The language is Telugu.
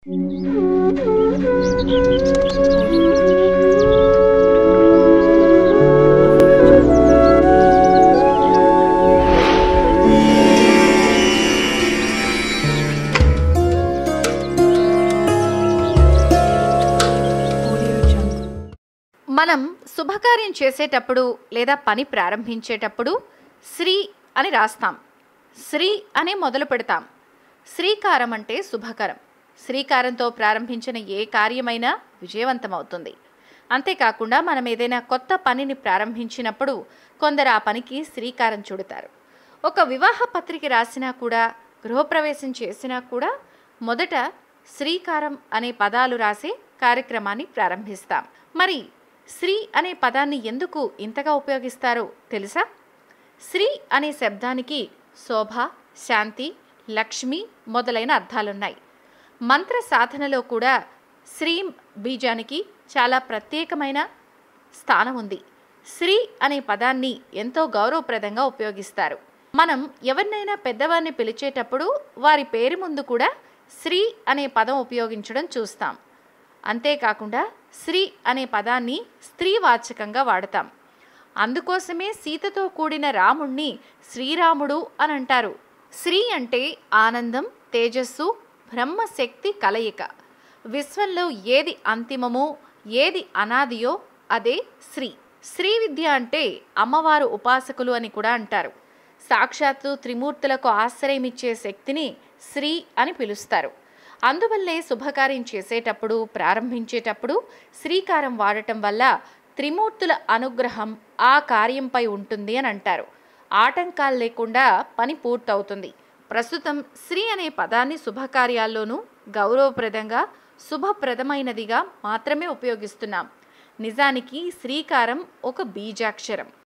మనం శుభకార్యం చేసేటప్పుడు లేదా పని ప్రారంభించేటప్పుడు శ్రీ అని రాస్తాం శ్రీ అని మొదలు పెడతాం శ్రీకారం అంటే శుభకరం శ్రీకారంతో ప్రారంభించిన ఏ కార్యమైనా విజయవంతమవుతుంది అంతేకాకుండా మనం ఏదైనా కొత్త పనిని ప్రారంభించినప్పుడు కొందరు ఆ పనికి శ్రీకారం చుడతారు ఒక వివాహ పత్రిక రాసినా కూడా గృహప్రవేశం చేసినా కూడా మొదట శ్రీకారం అనే పదాలు రాసే కార్యక్రమాన్ని ప్రారంభిస్తాం మరి శ్రీ అనే పదాన్ని ఎందుకు ఇంతగా ఉపయోగిస్తారో తెలుసా శ్రీ అనే శబ్దానికి శోభ శాంతి లక్ష్మి మొదలైన అర్థాలున్నాయి మంత్ర సాధనలో కూడా శ్రీ బీజానికి చాలా ప్రత్యేకమైన స్థానం ఉంది శ్రీ అనే పదాన్ని ఎంతో గౌరవప్రదంగా ఉపయోగిస్తారు మనం ఎవరినైనా పెద్దవారిని పిలిచేటప్పుడు వారి పేరు ముందు కూడా శ్రీ అనే పదం ఉపయోగించడం చూస్తాం అంతేకాకుండా శ్రీ అనే పదాన్ని స్త్రీవాచకంగా వాడతాం అందుకోసమే సీతతో కూడిన రాముణ్ణి శ్రీరాముడు అని అంటారు శ్రీ అంటే ఆనందం తేజస్సు బ్రహ్మశక్తి కలయిక విశ్వంలో ఏది అంతిమమో ఏది అనాదియో అదే శ్రీ శ్రీ విద్య అంటే అమ్మవారు ఉపాసకులు అని కూడా అంటారు సాక్షాత్తు త్రిమూర్తులకు ఆశ్రయమిచ్చే శక్తిని శ్రీ అని పిలుస్తారు అందువల్లే శుభకార్యం చేసేటప్పుడు ప్రారంభించేటప్పుడు శ్రీకారం వాడటం వల్ల త్రిమూర్తుల అనుగ్రహం ఆ కార్యంపై ఉంటుంది అని అంటారు ఆటంకాలు లేకుండా పని పూర్తవుతుంది ప్రస్తుతం శ్రీ అనే పదాన్ని శుభకార్యాల్లోనూ గౌరవప్రదంగా శుభప్రదమైనదిగా మాత్రమే ఉపయోగిస్తున్నాం నిజానికి శ్రీకారం ఒక బీజాక్షరం